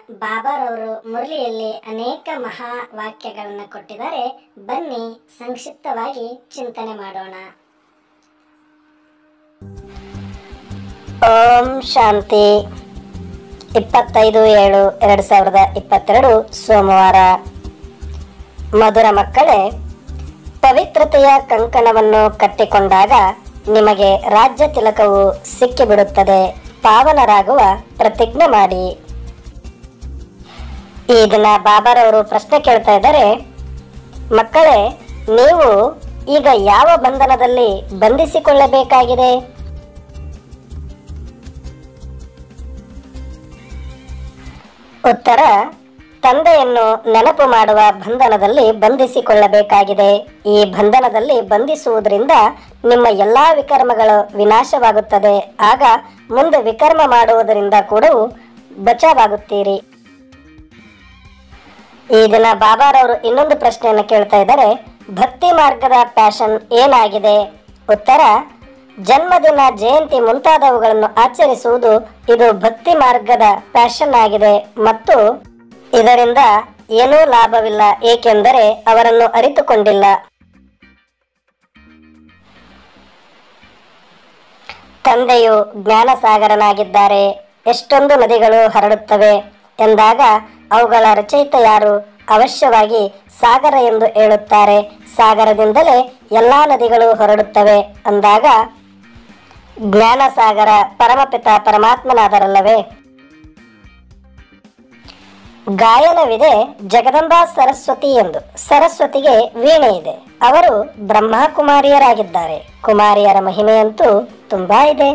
ಬಾಬಾರವರು ಮುರಳಿಯಲ್ಲಿ ಅನೇಕ ಮಹಾ ವಾಕ್ಯಗಳನ್ನು ಕೊಟ್ಟಿದ್ದಾರೆ ಬನ್ನಿ ಸಂಕ್ಷಿಪ್ತವಾಗಿ ಚಿಂತನೆ ಮಾಡೋಣ ಓಂ ಶಾಂತಿ ಇಪ್ಪತ್ತೈದು ಏಳು ಎರಡು ಸಾವಿರದ ಇಪ್ಪತ್ತೆರಡು ಸೋಮವಾರ ಮಧುರ ಮಕ್ಕಳೇ ಪವಿತ್ರತೆಯ ಕಂಕಣವನ್ನು ಕಟ್ಟಿಕೊಂಡಾಗ ನಿಮಗೆ ರಾಜ್ಯ ತಿಲಕವು ಸಿಕ್ಕಿಬಿಡುತ್ತದೆ ಪಾವನರಾಗುವ ಪ್ರತಿಜ್ಞೆ ಮಾಡಿ ಈ ದಿನ ಬಾಬಾರವರು ಪ್ರಶ್ನೆ ಕೇಳ್ತಾ ಇದ್ದಾರೆ ಮಕ್ಕಳೇ ನೀವು ಈಗ ಯಾವ ಬಂಧನದಲ್ಲಿ ಬಂಧಿಸಿಕೊಳ್ಳಬೇಕಾಗಿದೆ ಉತ್ತರ ತಂದೆಯನ್ನು ನೆನಪು ಮಾಡುವ ಬಂಧನದಲ್ಲಿ ಬಂಧಿಸಿಕೊಳ್ಳಬೇಕಾಗಿದೆ ಈ ಬಂಧನದಲ್ಲಿ ಬಂಧಿಸುವುದರಿಂದ ನಿಮ್ಮ ಎಲ್ಲಾ ವಿಕರ್ಮಗಳು ವಿನಾಶವಾಗುತ್ತದೆ ಆಗ ಮುಂದೆ ವಿಕರ್ಮ ಮಾಡುವುದರಿಂದ ಕೂಡ ಬಚಾವಾಗುತ್ತೀರಿ ಈ ದಿನ ಬಾಬಾರವರು ಇನ್ನೊಂದು ಪ್ರಶ್ನೆಯನ್ನು ಕೇಳ್ತಾ ಇದ್ದಾರೆ ಭಕ್ತಿ ಮಾರ್ಗದ ಪ್ಯಾಷನ್ ಏನಾಗಿದೆ ಉತ್ತರ ಜನ್ಮದಿನ ಜಯಂತಿ ಮುಂತಾದವುಗಳನ್ನು ಆಚರಿಸುವುದು ಇದು ಭಕ್ತಿ ಮಾರ್ಗದ ಪ್ಯಾಷನ್ ಆಗಿದೆ ಮತ್ತು ಇದರಿಂದ ಏನೂ ಲಾಭವಿಲ್ಲ ಏಕೆಂದರೆ ಅವರನ್ನು ಅರಿತುಕೊಂಡಿಲ್ಲ ತಂದೆಯು ಜ್ಞಾನಸಾಗರನಾಗಿದ್ದಾರೆ ಎಷ್ಟೊಂದು ನದಿಗಳು ಹರಡುತ್ತವೆ ಎಂದಾಗ ಅವುಗಳ ರಚಯಿತ ಯಾರು ಅವಶ್ಯವಾಗಿ ಸಾಗರ ಎಂದು ಹೇಳುತ್ತಾರೆ ಸಾಗರದಿಂದಲೇ ಎಲ್ಲಾ ನದಿಗಳು ಹೊರಡುತ್ತವೆ ಅಂದಾಗ ಜ್ಞಾನಸಾಗರ ಪರಮಪಿತ ಪರಮಾತ್ಮನಾದರಲ್ಲವೇ ಗಾಯನವಿದೆ ಜಗದಂಬಾ ಸರಸ್ವತಿ ಎಂದು ಸರಸ್ವತಿಗೆ ವೀಣೆ ಇದೆ ಅವರು ಬ್ರಹ್ಮ ಕುಮಾರಿಯರಾಗಿದ್ದಾರೆ ಕುಮಾರಿಯರ ಮಹಿಮೆಯಂತೂ ತುಂಬಾ ಇದೆ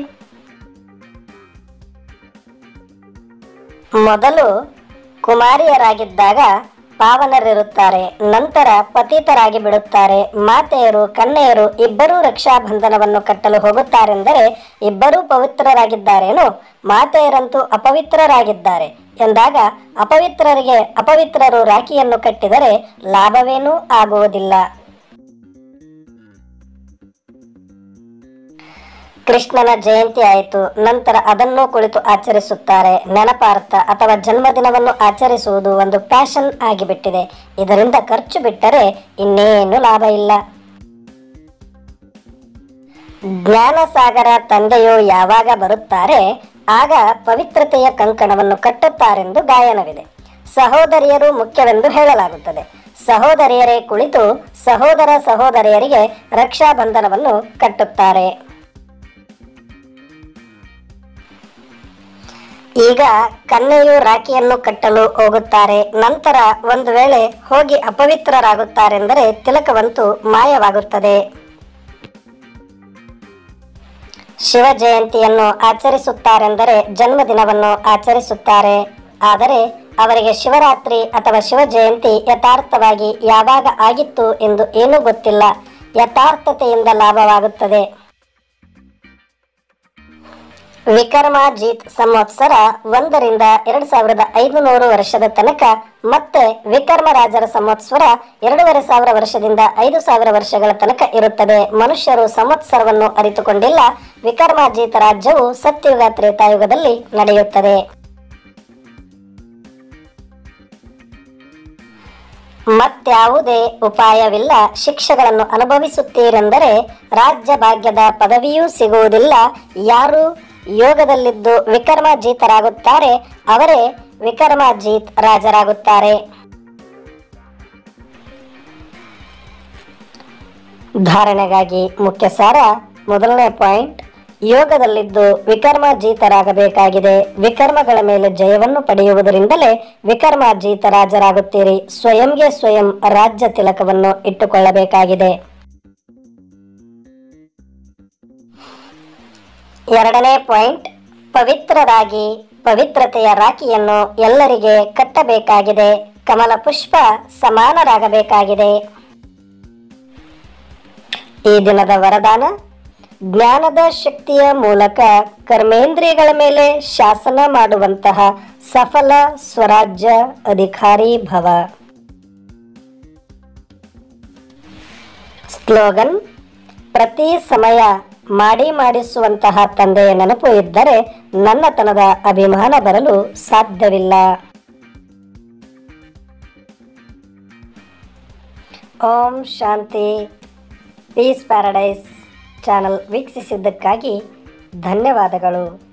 ಮೊದಲು ಕುಮಾರಿಯರಾಗಿದ್ದಾಗ ಪಾವನರಿರುತ್ತಾರೆ ನಂತರ ಪತಿತರಾಗಿ ಬಿಡುತ್ತಾರೆ ಮಾತೆಯರು ಕನ್ನೆಯರು ಇಬ್ಬರೂ ರಕ್ಷಾಬಂಧನವನ್ನು ಕಟ್ಟಲು ಹೋಗುತ್ತಾರೆಂದರೆ ಇಬ್ಬರೂ ಪವಿತ್ರರಾಗಿದ್ದಾರೇನು ಮಾತೆಯರಂತೂ ಅಪವಿತ್ರರಾಗಿದ್ದಾರೆ ಎಂದಾಗ ಅಪವಿತ್ರರಿಗೆ ಅಪವಿತ್ರರು ರಾಖಿಯನ್ನು ಕಟ್ಟಿದರೆ ಲಾಭವೇನೂ ಆಗುವುದಿಲ್ಲ ಕೃಷ್ಣನ ಜಯಂತಿ ಆಯಿತು ನಂತರ ಅದನ್ನು ಕುಳಿತು ಆಚರಿಸುತ್ತಾರೆ ನೆನಪಾರ್ಥ ಅಥವಾ ಜನ್ಮದಿನವನ್ನು ಆಚರಿಸುವುದು ಒಂದು ಪ್ಯಾಷನ್ ಆಗಿಬಿಟ್ಟಿದೆ ಇದರಿಂದ ಖರ್ಚು ಬಿಟ್ಟರೆ ಇನ್ನೇನು ಲಾಭ ಇಲ್ಲ ಜ್ಞಾನಸಾಗರ ತಂದೆಯು ಯಾವಾಗ ಬರುತ್ತಾರೆ ಆಗ ಪವಿತ್ರತೆಯ ಕಂಕಣವನ್ನು ಕಟ್ಟುತ್ತಾರೆಂದು ಗಾಯನವಿದೆ ಸಹೋದರಿಯರು ಮುಖ್ಯವೆಂದು ಹೇಳಲಾಗುತ್ತದೆ ಸಹೋದರಿಯರೇ ಕುಳಿತು ಸಹೋದರ ಸಹೋದರಿಯರಿಗೆ ರಕ್ಷಾಬಂಧನವನ್ನು ಕಟ್ಟುತ್ತಾರೆ ಈಗ ಕನ್ನೆಯು ರಾಖಿಯನ್ನು ಕಟ್ಟಲು ಹೋಗುತ್ತಾರೆ ನಂತರ ಒಂದು ವೇಳೆ ಹೋಗಿ ಅಪವಿತ್ರರಾಗುತ್ತಾರೆಂದರೆ ತಿಲಕವಂತೂ ಮಾಯವಾಗುತ್ತದೆ ಶಿವ ಜಯಂತಿಯನ್ನು ಆಚರಿಸುತ್ತಾರೆಂದರೆ ಜನ್ಮದಿನವನ್ನು ಆಚರಿಸುತ್ತಾರೆ ಆದರೆ ಅವರಿಗೆ ಶಿವರಾತ್ರಿ ಅಥವಾ ಶಿವ ಜಯಂತಿ ಯಥಾರ್ಥವಾಗಿ ಯಾವಾಗ ಆಗಿತ್ತು ಎಂದು ಏನೂ ಗೊತ್ತಿಲ್ಲ ಯಥಾರ್ಥತೆಯಿಂದ ಲಾಭವಾಗುತ್ತದೆ ವಿಕರ್ಮಾಜೀತ್ ಸಂವತ್ಸರ ಒಂದರಿಂದ ಎರಡು ಸಾವಿರದ ಐದುನೂರು ವರ್ಷದ ತನಕ ಮತ್ತೆ ವಿಕರ್ಮರಾಜರ ಸಂವತ್ಸರ ಎರಡೂವರೆ ಸಾವಿರ ವರ್ಷದಿಂದ ಐದು ಸಾವಿರ ವರ್ಷಗಳ ತನಕ ಇರುತ್ತದೆ ಮನುಷ್ಯರು ಸಂವತ್ಸರವನ್ನು ಅರಿತುಕೊಂಡಿಲ್ಲ ವಿಕರ್ಮಾಜೀತ ರಾಜ್ಯವು ಸತ್ಯುಗ ತ್ರೇತಾಯುಗದಲ್ಲಿ ನಡೆಯುತ್ತದೆ ಮತ್ಯಾವುದೇ ಉಪಾಯವಿಲ್ಲ ಶಿಕ್ಷೆಗಳನ್ನು ಅನುಭವಿಸುತ್ತೀರೆಂದರೆ ರಾಜ್ಯ ಭಾಗ್ಯದ ಪದವಿಯೂ ಸಿಗುವುದಿಲ್ಲ ಯಾರು ಯೋಗದಲ್ಲಿದ್ದು ವಿಕರ್ಮಾಜೀತರಾಗುತ್ತಾರೆ ಅವರೇ ವಿಕರ್ಮಾಜೀತ್ ರಾಜರಾಗುತ್ತಾರೆ ಧಾರಣೆಗಾಗಿ ಮುಖ್ಯ ಸಾರ ಮೊದಲನೇ ಪಾಯಿಂಟ್ ಯೋಗದಲ್ಲಿದ್ದು ವಿಕರ್ಮಾಜೀತರಾಗಬೇಕಾಗಿದೆ ವಿಕರ್ಮಗಳ ಮೇಲೆ ಜಯವನ್ನು ಪಡೆಯುವುದರಿಂದಲೇ ವಿಕರ್ಮಾಜೀತ ರಾಜರಾಗುತ್ತೀರಿ ಸ್ವಯಂಗೆ ಸ್ವಯಂ ರಾಜ್ಯ ತಿಲಕವನ್ನು ಇಟ್ಟುಕೊಳ್ಳಬೇಕಾಗಿದೆ ಎರಡನೇ ಪಾಯಿಂಟ್ ಪವಿತ್ರರಾಗಿ ಪವಿತ್ರತೆಯ ರಾಖಿಯನ್ನು ಎಲ್ಲರಿಗೆ ಕಟ್ಟಬೇಕಾಗಿದೆ ಕಮಲ ಪುಷ್ಪ ಸಮಾನರಾಗಬೇಕಾಗಿದೆ ಈ ದಿನದ ವರದಾನ ಜ್ಞಾನದ ಶಕ್ತಿಯ ಮೂಲಕ ಕರ್ಮೇಂದ್ರಿಯಗಳ ಮೇಲೆ ಶಾಸನ ಮಾಡುವಂತಹ ಸಫಲ ಸ್ವರಾಜ್ಯ ಅಧಿಕಾರಿ ಭವ ಸ್ಲೋಗನ್ ಪ್ರತಿ ಸಮಯ ಮಾಡಿ ಮಾಡಿಸುವಂತಹ ತಂದೆಯ ನೆನಪು ಇದ್ದರೆ ನನ್ನತನದ ಅಭಿಮಾನ ಬರಲು ಸಾಧ್ಯವಿಲ್ಲ Om Shanti peace paradise channel ವೀಕ್ಷಿಸಿದ್ದಕ್ಕಾಗಿ ಧನ್ಯವಾದಗಳು